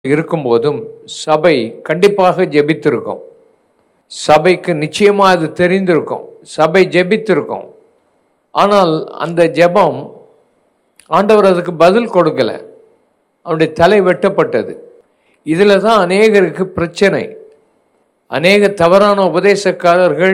இருக்கும்போதும் சபை கண்டிப்பாக ஜெபித்திருக்கும் சபைக்கு நிச்சயமா அது தெரிந்திருக்கும் சபை ஜெபித்திருக்கும் ஆனால் அந்த ஜெபம் ஆண்டவர் அதுக்கு பதில் கொடுக்கல அவனுடைய தலை வெட்டப்பட்டது இதில் தான் அநேகருக்கு பிரச்சனை அநேக தவறான உபதேசக்காரர்கள்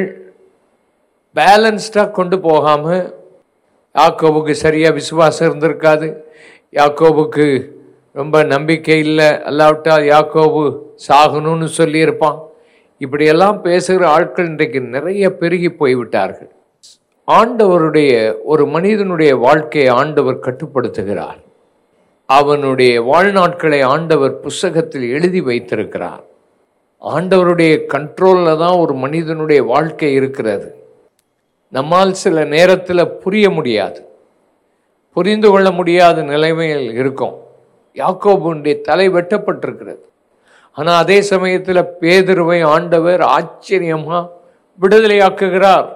பேலன்ஸ்டாக கொண்டு போகாமல் யாக்கோபுக்கு சரியாக விசுவாசம் இருந்திருக்காது யாக்கோபுக்கு ரொம்ப நம்பிக்கை இல்லை அல்லாவிட்டால் யாக்கோபு சாகணும்னு சொல்லியிருப்பான் இப்படியெல்லாம் பேசுகிற ஆட்கள் இன்றைக்கு நிறைய பெருகி போய்விட்டார்கள் ஆண்டவருடைய ஒரு மனிதனுடைய வாழ்க்கையை ஆண்டவர் கட்டுப்படுத்துகிறார் அவனுடைய வாழ்நாட்களை ஆண்டவர் புஸ்தகத்தில் எழுதி வைத்திருக்கிறார் ஆண்டவருடைய கண்ட்ரோலில் தான் ஒரு மனிதனுடைய வாழ்க்கை இருக்கிறது நம்மால் சில நேரத்தில் புரிய முடியாது புரிந்து கொள்ள முடியாத நிலைமையில் இருக்கும் யாக்கோபுடைய தலை வெட்டப்பட்டிருக்கிறது ஆனால் அதே சமயத்தில் பேதுருவை ஆண்டவர் ஆச்சரியமாக விடுதலையாக்குகிறார்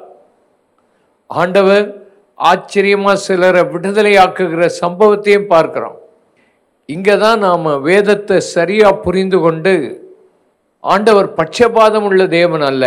ஆண்டவர் ஆச்சரியமாக சிலரை விடுதலையாக்குகிற சம்பவத்தையும் பார்க்கிறோம் இங்கே தான் நாம் வேதத்தை சரியாக புரிந்து கொண்டு ஆண்டவர் பட்சபாதம் உள்ள தேவன் அல்ல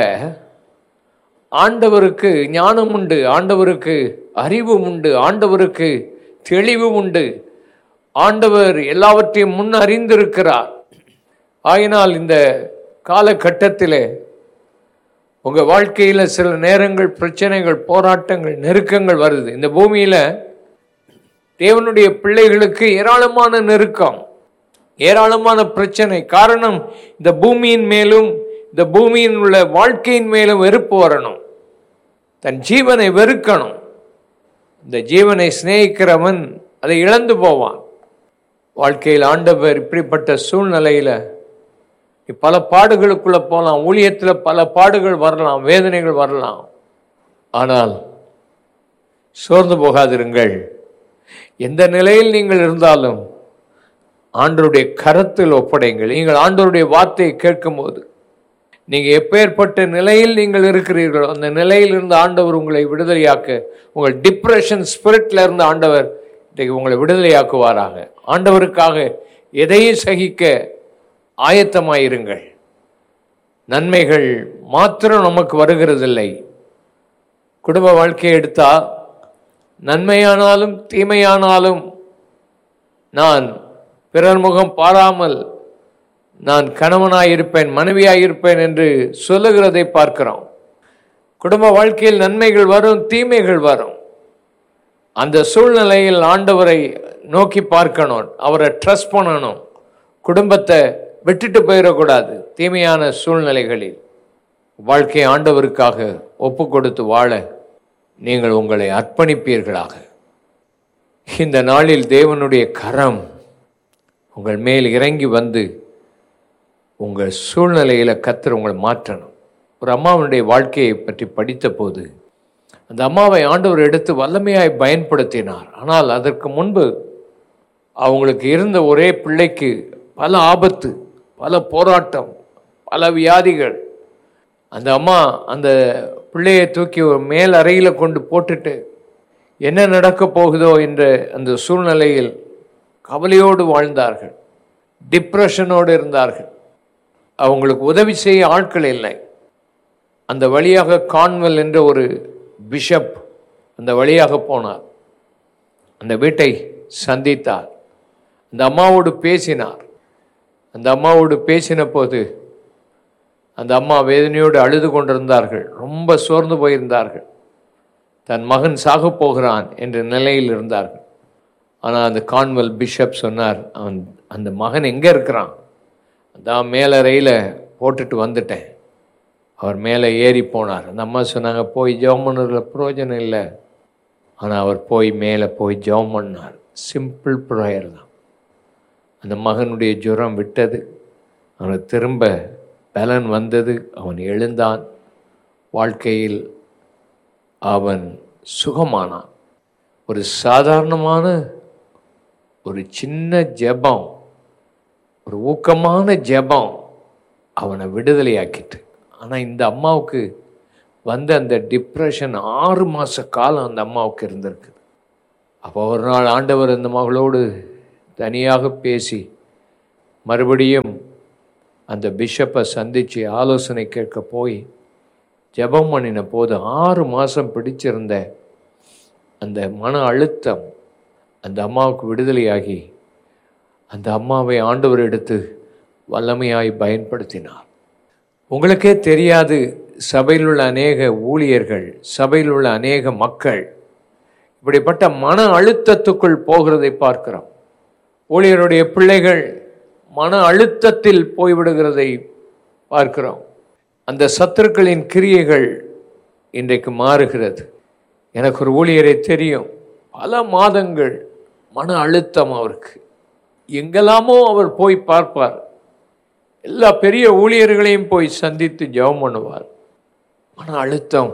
ஆண்டவருக்கு ஞானம் உண்டு ஆண்டவருக்கு அறிவு உண்டு ஆண்டவருக்கு தெளிவு உண்டு ஆண்டவர் எல்லாவற்றையும் முன் அறிந்திருக்கிறார் ஆயினால் இந்த காலகட்டத்தில் உங்கள் வாழ்க்கையில் சில நேரங்கள் பிரச்சனைகள் போராட்டங்கள் நெருக்கங்கள் வருது இந்த பூமியில் தேவனுடைய பிள்ளைகளுக்கு ஏராளமான நெருக்கம் ஏராளமான பிரச்சனை காரணம் இந்த பூமியின் மேலும் இந்த பூமியின் உள்ள வாழ்க்கையின் மேலும் வெறுப்பு வரணும் தன் ஜீவனை வெறுக்கணும் இந்த ஜீவனை சிநேகிக்கிறவன் அதை இழந்து போவான் வாழ்க்கையில் ஆண்டவர் இப்படிப்பட்ட சூழ்நிலையில் நீ பல பாடுகளுக்குள்ள போகலாம் ஊழியத்தில் பல பாடுகள் வரலாம் வேதனைகள் வரலாம் ஆனால் சோர்ந்து போகாதிருங்கள் எந்த நிலையில் நீங்கள் இருந்தாலும் ஆண்டருடைய கரத்தில் ஒப்படைங்கள் நீங்கள் ஆண்டவருடைய வார்த்தையை கேட்கும்போது நீங்கள் எப்பேற்பட்ட நிலையில் நீங்கள் இருக்கிறீர்களோ அந்த நிலையில் இருந்து ஆண்டவர் உங்களை விடுதலையாக்க உங்கள் டிப்ரெஷன் ஸ்பிரிட்ல இருந்து ஆண்டவர் இன்றைக்கு உங்களை விடுதலையாக்குவாராக ஆண்டவருக்காக எதையும் சகிக்க ஆயத்தமாயிருங்கள் நன்மைகள் மாத்திரம் நமக்கு வருகிறதில்லை குடும்ப வாழ்க்கையை எடுத்தா நன்மையானாலும் தீமையானாலும் நான் பிறர் முகம் பாராமல் நான் கணவனாயிருப்பேன் மனைவியாயிருப்பேன் என்று சொல்லுகிறதை பார்க்கிறோம் குடும்ப வாழ்க்கையில் நன்மைகள் வரும் தீமைகள் வரும் அந்த சூழ்நிலையில் ஆண்டவரை நோக்கி பார்க்கணும் அவரை ட்ரஸ்ட் பண்ணணும் குடும்பத்தை விட்டுட்டு போயிடக்கூடாது தீமையான சூழ்நிலைகளில் வாழ்க்கை ஆண்டவருக்காக ஒப்பு கொடுத்து வாழ நீங்கள் உங்களை அர்ப்பணிப்பீர்களாக இந்த நாளில் தேவனுடைய கரம் உங்கள் மேல் இறங்கி வந்து உங்கள் சூழ்நிலையில் கத்தர் உங்களை மாற்றணும் ஒரு அம்மாவனுடைய வாழ்க்கையை பற்றி படித்த போது அந்த அம்மாவை ஆண்டவர் எடுத்து வல்லமையாய் பயன்படுத்தினார் ஆனால் அதற்கு முன்பு அவங்களுக்கு இருந்த ஒரே பிள்ளைக்கு பல ஆபத்து பல போராட்டம் பல வியாதிகள் அந்த அம்மா அந்த பிள்ளையை தூக்கி ஒரு மேல் அறையில் கொண்டு போட்டுட்டு என்ன நடக்கப் போகுதோ என்ற அந்த சூழ்நிலையில் கவலையோடு வாழ்ந்தார்கள் டிப்ரெஷனோடு இருந்தார்கள் அவங்களுக்கு உதவி செய்ய ஆட்கள் இல்லை அந்த வழியாக கான்வெல் என்ற ஒரு பிஷப் அந்த வழியாக போனார் அந்த வீட்டை சந்தித்தார் அந்த அம்மாவோடு பேசினார் அந்த அம்மாவோடு பேசின போது அந்த அம்மா வேதனையோடு அழுது கொண்டிருந்தார்கள் ரொம்ப சோர்ந்து போயிருந்தார்கள் தன் மகன் சாக போகிறான் என்ற நிலையில் இருந்தார்கள் ஆனால் அந்த கான்வெல் பிஷப் சொன்னார் அவன் அந்த மகன் எங்கே இருக்கிறான் அதான் மேலறையில் போட்டுட்டு வந்துட்டேன் அவர் மேலே ஏறி போனார் அந்த அம்மா சொன்னாங்க போய் ஜெபம் பண்ணுறதுல பிரயோஜனம் இல்லை ஆனால் அவர் போய் மேலே போய் ஜெபம் பண்ணார் சிம்பிள் ப்ரேயர் தான் அந்த மகனுடைய ஜுரம் விட்டது அவனுக்கு திரும்ப பலன் வந்தது அவன் எழுந்தான் வாழ்க்கையில் அவன் சுகமானான் ஒரு சாதாரணமான ஒரு சின்ன ஜெபம் ஒரு ஊக்கமான ஜெபம் அவனை விடுதலையாக்கிட்டு ஆனால் இந்த அம்மாவுக்கு வந்த அந்த டிப்ரெஷன் ஆறு மாத காலம் அந்த அம்மாவுக்கு இருந்திருக்குது அப்போ ஒரு நாள் ஆண்டவர் அந்த மகளோடு தனியாக பேசி மறுபடியும் அந்த பிஷப்பை சந்தித்து ஆலோசனை கேட்க போய் ஜெபம் பண்ணின போது ஆறு மாதம் பிடிச்சிருந்த அந்த மன அழுத்தம் அந்த அம்மாவுக்கு விடுதலையாகி அந்த அம்மாவை ஆண்டவர் எடுத்து வல்லமையாய் பயன்படுத்தினார் உங்களுக்கே தெரியாது சபையில் உள்ள அநேக ஊழியர்கள் சபையில் உள்ள அநேக மக்கள் இப்படிப்பட்ட மன அழுத்தத்துக்குள் போகிறதை பார்க்கிறோம் ஊழியருடைய பிள்ளைகள் மன அழுத்தத்தில் போய்விடுகிறதை பார்க்கிறோம் அந்த சத்துருக்களின் கிரியைகள் இன்றைக்கு மாறுகிறது எனக்கு ஒரு ஊழியரை தெரியும் பல மாதங்கள் மன அழுத்தம் அவருக்கு எங்கெல்லாமோ அவர் போய் பார்ப்பார் எல்லா பெரிய ஊழியர்களையும் போய் சந்தித்து ஜெபம் பண்ணுவார் மன அழுத்தம்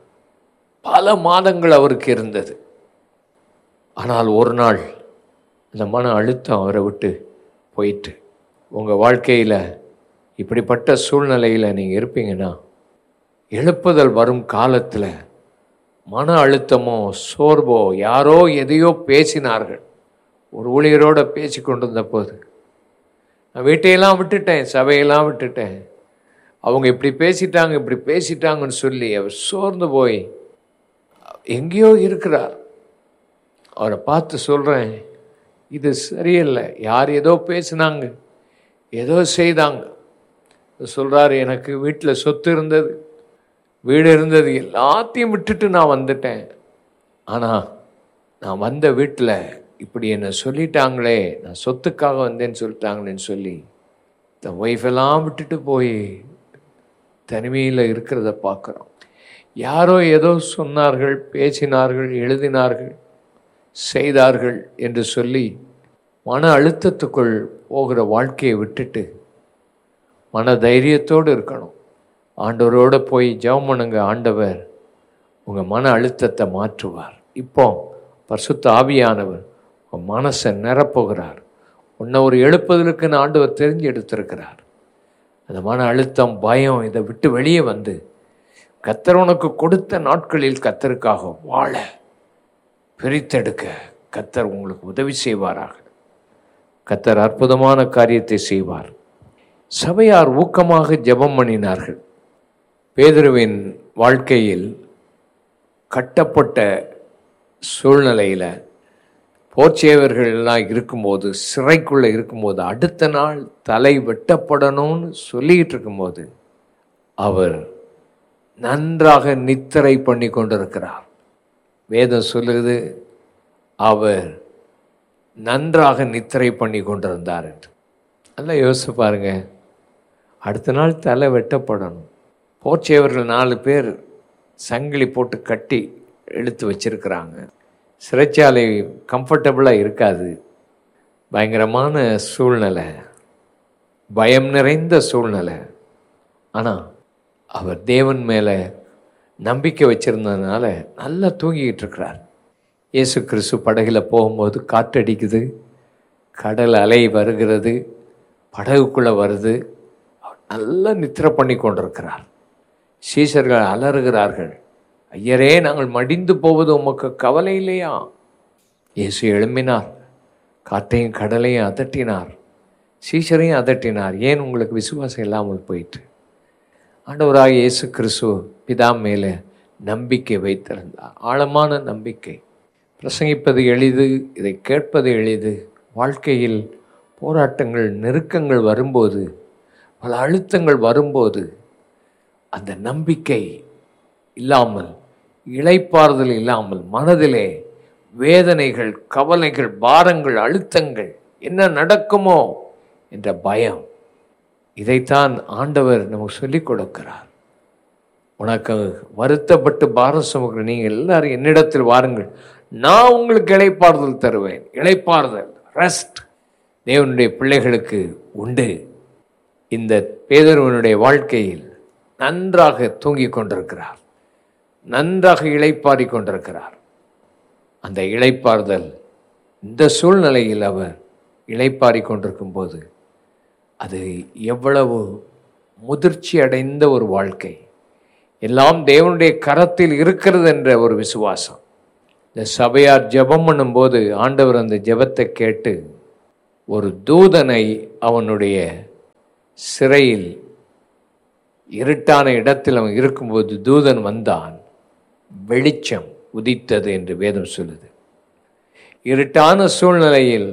பல மாதங்கள் அவருக்கு இருந்தது ஆனால் ஒரு நாள் அந்த மன அழுத்தம் அவரை விட்டு போயிட்டு உங்கள் வாழ்க்கையில் இப்படிப்பட்ட சூழ்நிலையில் நீங்கள் இருப்பீங்கன்னா எழுப்புதல் வரும் காலத்தில் மன அழுத்தமோ சோர்வோ யாரோ எதையோ பேசினார்கள் ஒரு ஊழியரோட பேசி கொண்டிருந்த போது நான் வீட்டையெல்லாம் விட்டுட்டேன் சபையெல்லாம் விட்டுட்டேன் அவங்க இப்படி பேசிட்டாங்க இப்படி பேசிட்டாங்கன்னு சொல்லி அவர் சோர்ந்து போய் எங்கேயோ இருக்கிறார் அவரை பார்த்து சொல்கிறேன் இது சரியில்லை யார் ஏதோ பேசினாங்க ஏதோ செய்தாங்க சொல்கிறாரு எனக்கு வீட்டில் சொத்து இருந்தது வீடு இருந்தது எல்லாத்தையும் விட்டுட்டு நான் வந்துட்டேன் ஆனால் நான் வந்த வீட்டில் இப்படி என்னை சொல்லிட்டாங்களே நான் சொத்துக்காக வந்தேன்னு சொல்லிட்டாங்களேன்னு சொல்லி தன் ஒய்ஃபெல்லாம் விட்டுட்டு போய் தனிமையில் இருக்கிறத பார்க்குறோம் யாரோ ஏதோ சொன்னார்கள் பேசினார்கள் எழுதினார்கள் செய்தார்கள் என்று சொல்லி மன அழுத்தத்துக்குள் போகிற வாழ்க்கையை விட்டுட்டு மன தைரியத்தோடு இருக்கணும் ஆண்டவரோடு போய் ஜெபம் பண்ணுங்க ஆண்டவர் உங்கள் மன அழுத்தத்தை மாற்றுவார் இப்போ பரிசுத்த ஆவியானவர் உங்கள் மனசை நிரப்புகிறார் உன்னை ஒரு எழுப்புதலுக்குன்னு ஆண்டவர் தெரிஞ்சு எடுத்திருக்கிறார் அந்த மன அழுத்தம் பயம் இதை விட்டு வெளியே வந்து கத்தர் உனக்கு கொடுத்த நாட்களில் கத்தருக்காக வாழ பிரித்தெடுக்க கத்தர் உங்களுக்கு உதவி செய்வாராக கத்தர் அற்புதமான காரியத்தை செய்வார் சபையார் ஊக்கமாக ஜெபம் பண்ணினார்கள் பேதுருவின் வாழ்க்கையில் கட்டப்பட்ட சூழ்நிலையில் போர்ச்சேவர்கள் எல்லாம் இருக்கும்போது சிறைக்குள்ளே இருக்கும்போது அடுத்த நாள் தலை வெட்டப்படணும்னு சொல்லிக்கிட்டு இருக்கும்போது அவர் நன்றாக நித்திரை பண்ணி கொண்டிருக்கிறார் வேதம் சொல்லுது அவர் நன்றாக நித்திரை பண்ணி கொண்டிருந்தார் என்று நல்லா யோசிச்சு பாருங்க அடுத்த நாள் தலை வெட்டப்படணும் போர்ச்சேவர்கள் நாலு பேர் சங்கிலி போட்டு கட்டி இழுத்து வச்சிருக்கிறாங்க சிறைச்சாலை கம்ஃபர்டபுளாக இருக்காது பயங்கரமான சூழ்நிலை பயம் நிறைந்த சூழ்நிலை ஆனால் அவர் தேவன் மேலே நம்பிக்கை வச்சிருந்ததுனால நல்லா தூங்கிக்கிட்டு இருக்கிறார் இயேசு கிறிஸ்து படகுல போகும்போது காற்றடிக்குது கடல் அலை வருகிறது படகுக்குள்ளே வருது அவர் நல்லா நித்திரை பண்ணி கொண்டிருக்கிறார் சீசர்கள் அலறுகிறார்கள் ஐயரே நாங்கள் மடிந்து போவது உமக்கு கவலை இல்லையா இயேசு எழும்பினார் காற்றையும் கடலையும் அதட்டினார் சீஷரையும் அதட்டினார் ஏன் உங்களுக்கு விசுவாசம் இல்லாமல் போயிட்டு ஆண்டவராக இயேசு கிறிஸ்து பிதா மேலே நம்பிக்கை வைத்திருந்தார் ஆழமான நம்பிக்கை பிரசங்கிப்பது எளிது இதை கேட்பது எளிது வாழ்க்கையில் போராட்டங்கள் நெருக்கங்கள் வரும்போது பல அழுத்தங்கள் வரும்போது அந்த நம்பிக்கை இல்லாமல் இளைப்பாறுதல் இல்லாமல் மனதிலே வேதனைகள் கவலைகள் பாரங்கள் அழுத்தங்கள் என்ன நடக்குமோ என்ற பயம் இதைத்தான் ஆண்டவர் நமக்கு சொல்லிக் கொடுக்கிறார் உனக்கு வருத்தப்பட்டு பாரம் சுமக்கிற நீங்கள் எல்லாரும் என்னிடத்தில் வாருங்கள் நான் உங்களுக்கு இளைப்பாறுதல் தருவேன் இளைப்பாறுதல் ரெஸ்ட் தேவனுடைய பிள்ளைகளுக்கு உண்டு இந்த பேதர்வனுடைய வாழ்க்கையில் நன்றாக தூங்கிக் கொண்டிருக்கிறார் நன்றாக இளைப்பாரி கொண்டிருக்கிறார் அந்த இளைப்பாறுதல் இந்த சூழ்நிலையில் அவர் இளைப்பாரி கொண்டிருக்கும் போது அது எவ்வளவு முதிர்ச்சி அடைந்த ஒரு வாழ்க்கை எல்லாம் தேவனுடைய கரத்தில் இருக்கிறது என்ற ஒரு விசுவாசம் இந்த சபையார் ஜெபம் பண்ணும்போது ஆண்டவர் அந்த ஜெபத்தை கேட்டு ஒரு தூதனை அவனுடைய சிறையில் இருட்டான இடத்தில் அவன் இருக்கும்போது தூதன் வந்தான் வெளிச்சம் உதித்தது என்று வேதம் சொல்லுது இருட்டான சூழ்நிலையில்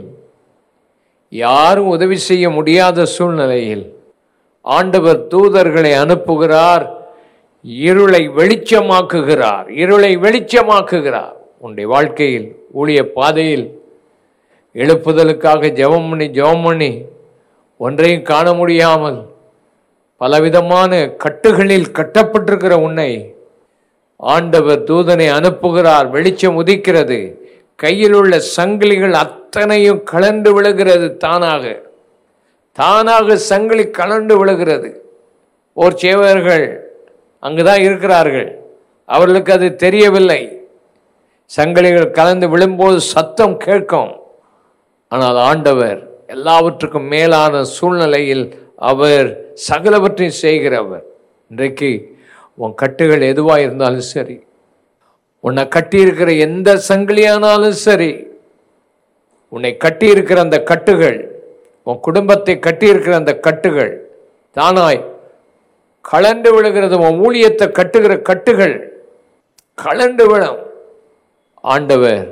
யாரும் உதவி செய்ய முடியாத சூழ்நிலையில் ஆண்டவர் தூதர்களை அனுப்புகிறார் இருளை வெளிச்சமாக்குகிறார் இருளை வெளிச்சமாக்குகிறார் உன்னுடைய வாழ்க்கையில் ஊழிய பாதையில் எழுப்புதலுக்காக ஜெபம் பண்ணி ஜெபம் பண்ணி ஒன்றையும் காண முடியாமல் பலவிதமான கட்டுகளில் கட்டப்பட்டிருக்கிற உன்னை ஆண்டவர் தூதனை அனுப்புகிறார் வெளிச்சம் உதிக்கிறது கையில் உள்ள சங்கிலிகள் அத்தனையும் கலண்டு விழுகிறது தானாக தானாக சங்கிலி கலண்டு விழுகிறது ஓர் சேவர்கள் அங்குதான் இருக்கிறார்கள் அவர்களுக்கு அது தெரியவில்லை சங்கிலிகள் கலந்து விழும்போது சத்தம் கேட்கும் ஆனால் ஆண்டவர் எல்லாவற்றுக்கும் மேலான சூழ்நிலையில் அவர் சகலவற்றையும் செய்கிறவர் இன்றைக்கு உன் கட்டுகள் எதுவாக இருந்தாலும் சரி உன்னை கட்டியிருக்கிற எந்த சங்கிலியானாலும் சரி உன்னை கட்டியிருக்கிற அந்த கட்டுகள் உன் குடும்பத்தை கட்டியிருக்கிற அந்த கட்டுகள் தானாய் கலண்டு விழுகிறது உன் ஊழியத்தை கட்டுகிற கட்டுகள் கலண்டு விழும் ஆண்டவர்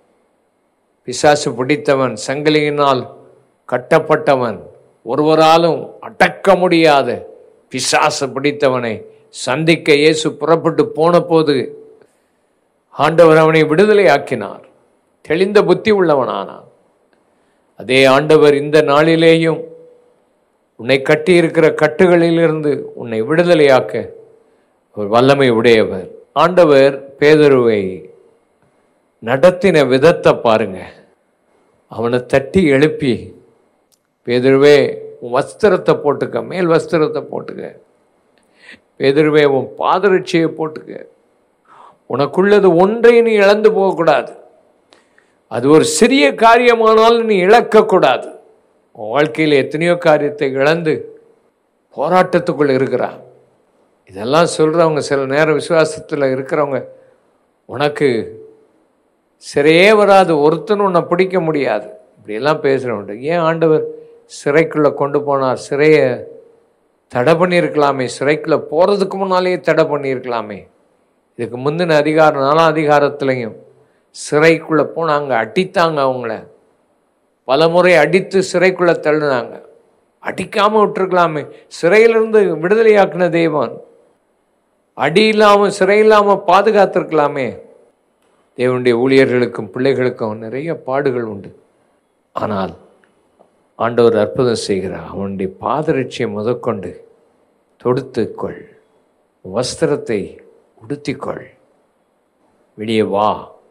பிசாசு பிடித்தவன் சங்கிலியினால் கட்டப்பட்டவன் ஒருவராலும் அடக்க முடியாத பிசாசு பிடித்தவனை சந்திக்க இயேசு புறப்பட்டு போன போது ஆண்டவர் அவனை விடுதலை ஆக்கினார் தெளிந்த புத்தி உள்ளவனானான் அதே ஆண்டவர் இந்த நாளிலேயும் உன்னை கட்டியிருக்கிற கட்டுகளிலிருந்து உன்னை விடுதலையாக்க ஒரு வல்லமை உடையவர் ஆண்டவர் பேதருவை நடத்தின விதத்தை பாருங்க அவனை தட்டி எழுப்பி பேதருவே உன் வஸ்திரத்தை போட்டுக்க மேல் வஸ்திரத்தை போட்டுக்க பேதருவே உன் பாதரட்சியை போட்டுக்க உனக்குள்ளது ஒன்றை நீ இழந்து போகக்கூடாது அது ஒரு சிறிய காரியமானாலும் நீ இழக்கக்கூடாது உன் வாழ்க்கையில் எத்தனையோ காரியத்தை இழந்து போராட்டத்துக்குள்ள இருக்கிறான் இதெல்லாம் சொல்கிறவங்க சில நேரம் விசுவாசத்தில் இருக்கிறவங்க உனக்கு சிறையே வராது ஒருத்தனும் உன்னை பிடிக்க முடியாது இப்படியெல்லாம் பேசுகிறவங்க ஏன் ஆண்டவர் சிறைக்குள்ளே கொண்டு போனார் சிறையை தடை பண்ணியிருக்கலாமே சிறைக்குள்ளே போகிறதுக்கு முன்னாலேயே தடை பண்ணியிருக்கலாமே இதுக்கு முந்தின அதிகாரம் நாலாம் அதிகாரத்துலையும் சிறைக்குள்ளே போனாங்க அடித்தாங்க அவங்கள பலமுறை அடித்து சிறைக்குள்ளே தள்ளுனாங்க அடிக்காமல் விட்டுருக்கலாமே சிறையிலிருந்து விடுதலையாக்கின தெய்வன் அடி இல்லாமல் சிறை இல்லாமல் பாதுகாத்திருக்கலாமே தேவனுடைய ஊழியர்களுக்கும் பிள்ளைகளுக்கும் நிறைய பாடுகள் உண்டு ஆனால் ஆண்டவர் அற்புதம் செய்கிறார் அவனுடைய பாதரட்சியை முதற்கொண்டு தொடுத்துக்கொள் வஸ்திரத்தை உடுத்திக்கொள் வெளியே வா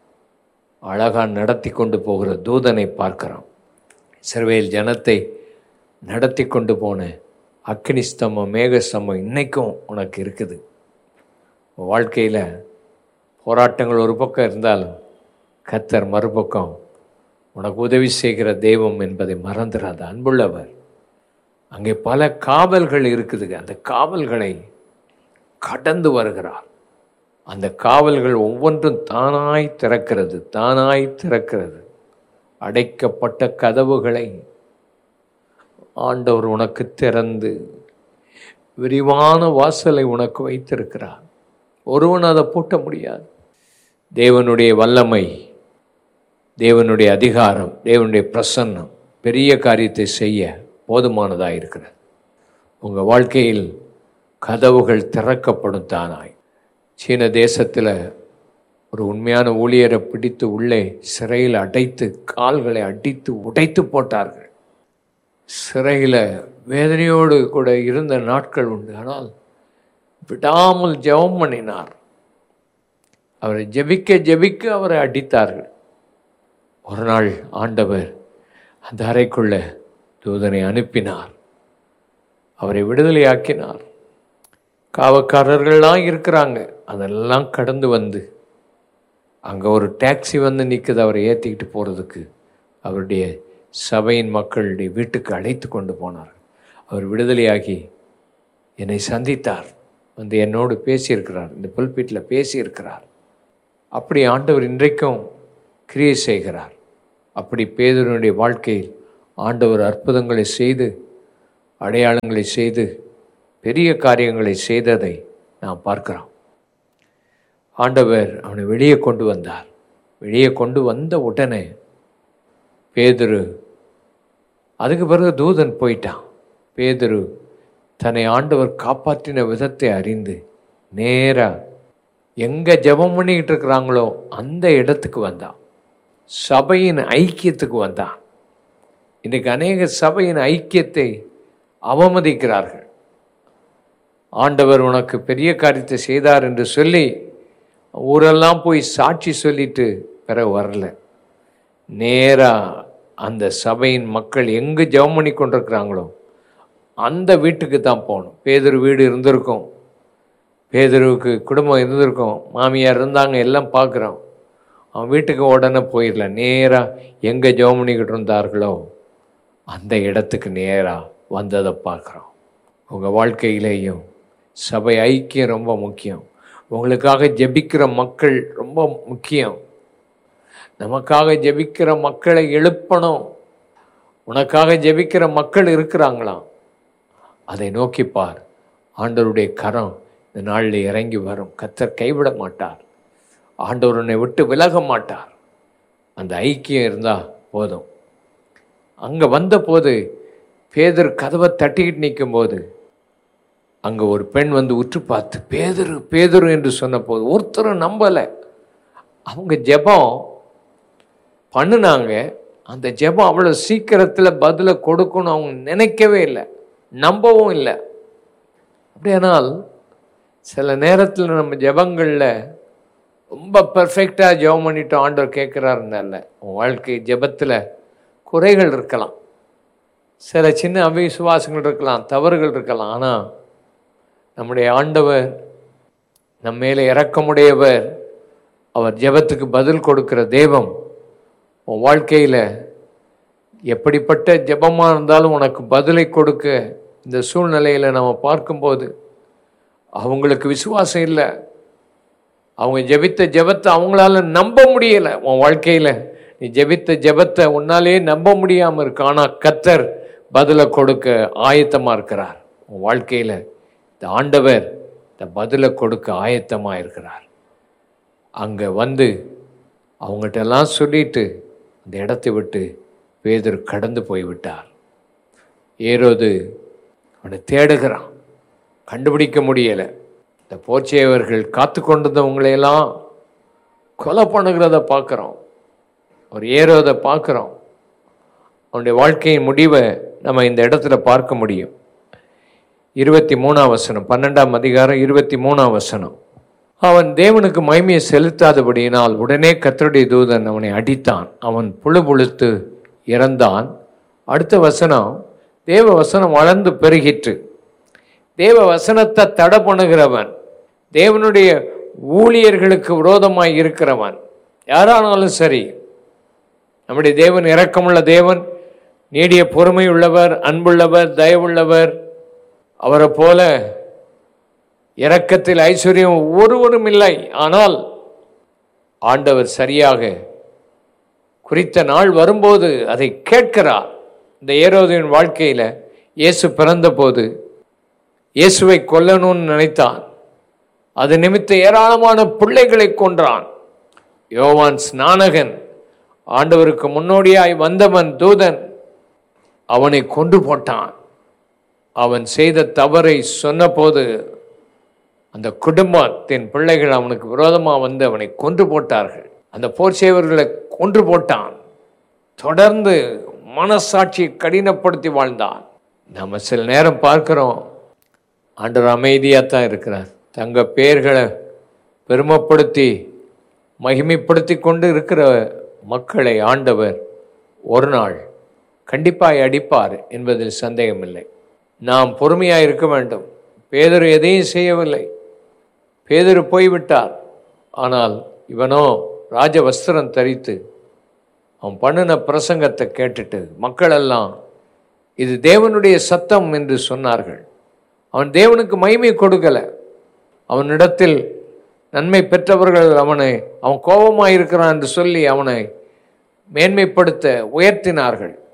அழகா நடத்தி கொண்டு போகிற தூதனை பார்க்கிறோம் சிறுவையில் ஜனத்தை நடத்தி கொண்டு போன அக்னி ஸ்தம்பம் மேகஸ்தம்பம் இன்னைக்கும் உனக்கு இருக்குது உன் வாழ்க்கையில் போராட்டங்கள் ஒரு பக்கம் இருந்தாலும் கத்தர் மறுபக்கம் உனக்கு உதவி செய்கிற தெய்வம் என்பதை மறந்துடாத அன்புள்ளவர் அங்கே பல காவல்கள் இருக்குதுங்க அந்த காவல்களை கடந்து வருகிறார் அந்த காவல்கள் ஒவ்வொன்றும் தானாய் திறக்கிறது தானாய் திறக்கிறது அடைக்கப்பட்ட கதவுகளை ஆண்டவர் உனக்கு திறந்து விரிவான வாசலை உனக்கு வைத்திருக்கிறார் ஒருவன் அதை பூட்ட முடியாது தேவனுடைய வல்லமை தேவனுடைய அதிகாரம் தேவனுடைய பிரசன்னம் பெரிய காரியத்தை செய்ய போதுமானதாக இருக்கிறது உங்கள் வாழ்க்கையில் கதவுகள் திறக்கப்படும் தானாய் சீன தேசத்தில் ஒரு உண்மையான ஊழியரை பிடித்து உள்ளே சிறையில் அடைத்து கால்களை அடித்து உடைத்து போட்டார்கள் சிறையில் வேதனையோடு கூட இருந்த நாட்கள் உண்டு ஆனால் விடாமல் ஜெபம் பண்ணினார் அவரை ஜெபிக்க ஜெபிக்க அவரை அடித்தார்கள் ஒரு நாள் ஆண்டவர் அந்த அறைக்குள்ள தூதனை அனுப்பினார் அவரை விடுதலையாக்கினார் காவக்காரர்கள்லாம் இருக்கிறாங்க அதெல்லாம் கடந்து வந்து அங்கே ஒரு டாக்ஸி வந்து நிற்குது அவரை ஏற்றிக்கிட்டு போகிறதுக்கு அவருடைய சபையின் மக்களுடைய வீட்டுக்கு அழைத்து கொண்டு போனார் அவர் விடுதலையாகி என்னை சந்தித்தார் வந்து என்னோடு பேசியிருக்கிறார் இந்த புல்பீட்டில் பேசியிருக்கிறார் அப்படி ஆண்டவர் இன்றைக்கும் கிரியை செய்கிறார் அப்படி பேதருடைய வாழ்க்கையில் ஆண்டவர் அற்புதங்களை செய்து அடையாளங்களை செய்து பெரிய காரியங்களை செய்ததை நாம் பார்க்கிறோம் ஆண்டவர் அவனை வெளியே கொண்டு வந்தார் வெளியே கொண்டு வந்த உடனே பேதுரு அதுக்கு பிறகு தூதன் போயிட்டான் பேதுரு தன்னை ஆண்டவர் காப்பாற்றின விதத்தை அறிந்து நேரா எங்கே ஜெபம் பண்ணிக்கிட்டு இருக்கிறாங்களோ அந்த இடத்துக்கு வந்தான் சபையின் ஐக்கியத்துக்கு வந்தான் இன்றைக்கு அநேக சபையின் ஐக்கியத்தை அவமதிக்கிறார்கள் ஆண்டவர் உனக்கு பெரிய காரியத்தை செய்தார் என்று சொல்லி ஊரெல்லாம் போய் சாட்சி சொல்லிட்டு பிறகு வரல நேரா அந்த சபையின் மக்கள் எங்கே ஜெபம் பண்ணி கொண்டிருக்கிறாங்களோ அந்த வீட்டுக்கு தான் போகணும் பேதர் வீடு இருந்திருக்கும் பேதருவுக்கு குடும்பம் இருந்திருக்கும் மாமியார் இருந்தாங்க எல்லாம் பார்க்குறோம் அவன் வீட்டுக்கு உடனே போயிடல நேராக எங்கே ஜெபம் பண்ணிக்கிட்டு இருந்தார்களோ அந்த இடத்துக்கு நேராக வந்ததை பார்க்குறோம் உங்கள் வாழ்க்கையிலேயும் சபை ஐக்கியம் ரொம்ப முக்கியம் உங்களுக்காக ஜெபிக்கிற மக்கள் ரொம்ப முக்கியம் நமக்காக ஜெபிக்கிற மக்களை எழுப்பணும் உனக்காக ஜெபிக்கிற மக்கள் இருக்கிறாங்களாம் அதை நோக்கி பார் ஆண்டவருடைய கரம் இந்த நாளில் இறங்கி வரும் கத்தர் கைவிட மாட்டார் ஆண்டவர் உன்னை விட்டு விலக மாட்டார் அந்த ஐக்கியம் இருந்தால் போதும் அங்கே வந்தபோது பேதர் கதவை தட்டிக்கிட்டு நிற்கும்போது அங்கே ஒரு பெண் வந்து உற்று பார்த்து பேதரு பேதரு என்று சொன்னபோது ஒருத்தரும் நம்பலை அவங்க ஜெபம் பண்ணுனாங்க அந்த ஜெபம் அவ்வளோ சீக்கிரத்தில் பதிலை கொடுக்கணும் அவங்க நினைக்கவே இல்லை நம்பவும் இல்லை அப்படியானால் சில நேரத்தில் நம்ம ஜெபங்களில் ரொம்ப பெர்ஃபெக்டாக ஜெபம் பண்ணிட்டு ஆண்டவர் கேட்குறாருந்தால உன் வாழ்க்கை ஜெபத்தில் குறைகள் இருக்கலாம் சில சின்ன அவிசுவாசங்கள் இருக்கலாம் தவறுகள் இருக்கலாம் ஆனால் நம்முடைய ஆண்டவர் நம்ம மேலே இரக்கமுடையவர் அவர் ஜெபத்துக்கு பதில் கொடுக்கிற தெய்வம் உன் வாழ்க்கையில் எப்படிப்பட்ட ஜெபமாக இருந்தாலும் உனக்கு பதிலை கொடுக்க இந்த சூழ்நிலையில் நம்ம பார்க்கும்போது அவங்களுக்கு விசுவாசம் இல்லை அவங்க ஜெபித்த ஜெபத்தை அவங்களால நம்ப முடியலை உன் வாழ்க்கையில் நீ ஜெபித்த ஜெபத்தை உன்னாலே நம்ப முடியாமல் இருக்கு ஆனால் கத்தர் பதிலை கொடுக்க ஆயத்தமாக இருக்கிறார் உன் வாழ்க்கையில் இந்த ஆண்டவர் இந்த பதிலை கொடுக்க ஆயத்தமாக இருக்கிறார் அங்கே வந்து அவங்ககிட்ட எல்லாம் சொல்லிட்டு அந்த இடத்தை விட்டு பேதர் கடந்து போய்விட்டார் ஏரோது அவனை தேடுகிறான் கண்டுபிடிக்க முடியலை இந்த போச்சையவர்கள் காத்து கொண்டிருந்தவங்களையெல்லாம் கொலை பண்ணுகிறத பார்க்குறோம் ஒரு ஏரோதை பார்க்குறோம் அவனுடைய வாழ்க்கையின் முடிவை நம்ம இந்த இடத்துல பார்க்க முடியும் இருபத்தி மூணாம் வசனம் பன்னெண்டாம் அதிகாரம் இருபத்தி மூணாம் வசனம் அவன் தேவனுக்கு மகிமையை செலுத்தாதபடியினால் உடனே கத்தருடைய தூதன் அவனை அடித்தான் அவன் புழு புழுத்து இறந்தான் அடுத்த வசனம் தேவ வசனம் வளர்ந்து பெருகிற்று தேவ வசனத்தை தடை பண்ணுகிறவன் தேவனுடைய ஊழியர்களுக்கு விரோதமாய் இருக்கிறவன் யாரானாலும் சரி நம்முடைய தேவன் இரக்கமுள்ள தேவன் நீடிய பொறுமை உள்ளவர் அன்புள்ளவர் தயவுள்ளவர் அவரை போல இரக்கத்தில் ஐஸ்வர்யம் ஒருவரும் இல்லை ஆனால் ஆண்டவர் சரியாக குறித்த நாள் வரும்போது அதை கேட்கிறார் இந்த ஏரோதின் வாழ்க்கையில் இயேசு பிறந்தபோது இயேசுவை கொல்லணும்னு நினைத்தான் அது நிமித்த ஏராளமான பிள்ளைகளை கொன்றான் யோவான் ஸ்நானகன் ஆண்டவருக்கு முன்னோடியாய் வந்தவன் தூதன் அவனை கொண்டு போட்டான் அவன் செய்த தவறை சொன்னபோது அந்த குடும்பத்தின் பிள்ளைகள் அவனுக்கு விரோதமாக வந்து அவனை கொன்று போட்டார்கள் அந்த போர் செய்வர்களை கொன்று போட்டான் தொடர்ந்து மனசாட்சியை கடினப்படுத்தி வாழ்ந்தான் நம்ம சில நேரம் பார்க்கிறோம் ஆண்டவர் அமைதியாக தான் இருக்கிறார் தங்க பெயர்களை பெருமைப்படுத்தி மகிமைப்படுத்தி கொண்டு இருக்கிற மக்களை ஆண்டவர் ஒரு நாள் கண்டிப்பாய் அடிப்பார் என்பதில் சந்தேகமில்லை நாம் பொறுமையாக இருக்க வேண்டும் பேதர் எதையும் செய்யவில்லை பேதர் போய்விட்டார் ஆனால் இவனோ ராஜ வஸ்திரம் தரித்து அவன் பண்ணின பிரசங்கத்தை கேட்டுட்டு மக்கள் எல்லாம் இது தேவனுடைய சத்தம் என்று சொன்னார்கள் அவன் தேவனுக்கு மகிமை கொடுக்கல அவனிடத்தில் நன்மை பெற்றவர்கள் அவனை அவன் கோபமாக இருக்கிறான் என்று சொல்லி அவனை மேன்மைப்படுத்த உயர்த்தினார்கள்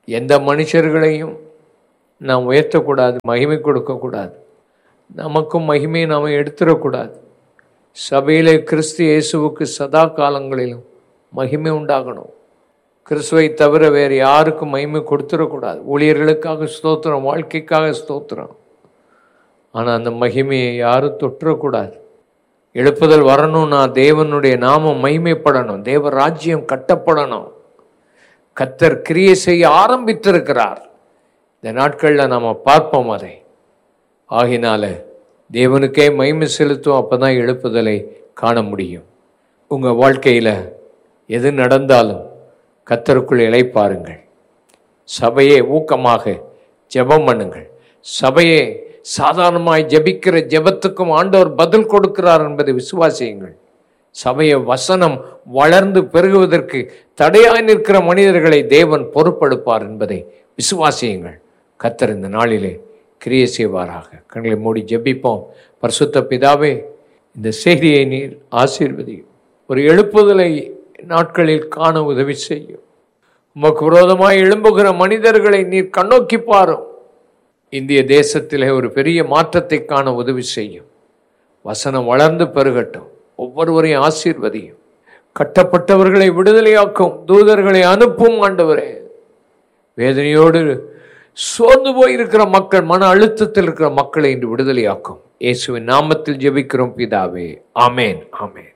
எந்த மனுஷர்களையும் நாம் உயர்த்தக்கூடாது மகிமை கொடுக்கக்கூடாது நமக்கும் மகிமையை நாம் எடுத்துடக்கூடாது சபையிலே கிறிஸ்து இயேசுவுக்கு சதா காலங்களிலும் மகிமை உண்டாகணும் கிறிஸ்துவை தவிர வேறு யாருக்கும் மகிமை கொடுத்துடக்கூடாது ஊழியர்களுக்காக ஸ்தோத்திரம் வாழ்க்கைக்காக ஸ்தோத்திரம் ஆனால் அந்த மகிமையை யாரும் தொட்டுறக்கூடாது எழுப்புதல் வரணும்னா தேவனுடைய நாமம் மகிமைப்படணும் தேவ ராஜ்யம் கட்டப்படணும் கத்தர் கிரியை செய்ய ஆரம்பித்திருக்கிறார் இந்த நாட்களில் நாம் பார்ப்போம் அதை ஆகினால தேவனுக்கே மகிமை செலுத்தும் அப்போ தான் எழுப்புதலை காண முடியும் உங்கள் வாழ்க்கையில் எது நடந்தாலும் கத்தருக்குள் இளைப்பாருங்கள் சபையே ஊக்கமாக ஜெபம் பண்ணுங்கள் சபையே சாதாரணமாய் ஜெபிக்கிற ஜெபத்துக்கும் ஆண்டவர் பதில் கொடுக்கிறார் என்பதை விசுவாசியுங்கள் சபைய வசனம் வளர்ந்து பெருகுவதற்கு தடையாய் நிற்கிற மனிதர்களை தேவன் பொறுப்படுப்பார் என்பதை விசுவாசியுங்கள் கத்தர் இந்த நாளிலே கிரியை செய்வாராக கண்களை மூடி ஜெபிப்போம் பரிசுத்த பிதாவே இந்த செய்தியை நீர் ஆசீர்வதியும் ஒரு எழுப்புதலை நாட்களில் காண உதவி செய்யும் உமக்கு விரோதமாய் எழும்புகிற மனிதர்களை நீர் கண்ணோக்கி பாரும் இந்திய தேசத்திலே ஒரு பெரிய மாற்றத்தை காண உதவி செய்யும் வசனம் வளர்ந்து பெருகட்டும் ஒவ்வொருவரையும் ஆசீர்வதியும் கட்டப்பட்டவர்களை விடுதலையாக்கும் தூதர்களை அனுப்பும் ஆண்டவரே வேதனையோடு சோர்ந்து போயிருக்கிற மக்கள் மன அழுத்தத்தில் இருக்கிற மக்களை இன்று விடுதலையாக்கும் இயேசுவின் நாமத்தில் ஜெபிக்கிறோம் பிதாவே ஆமேன் ஆமேன்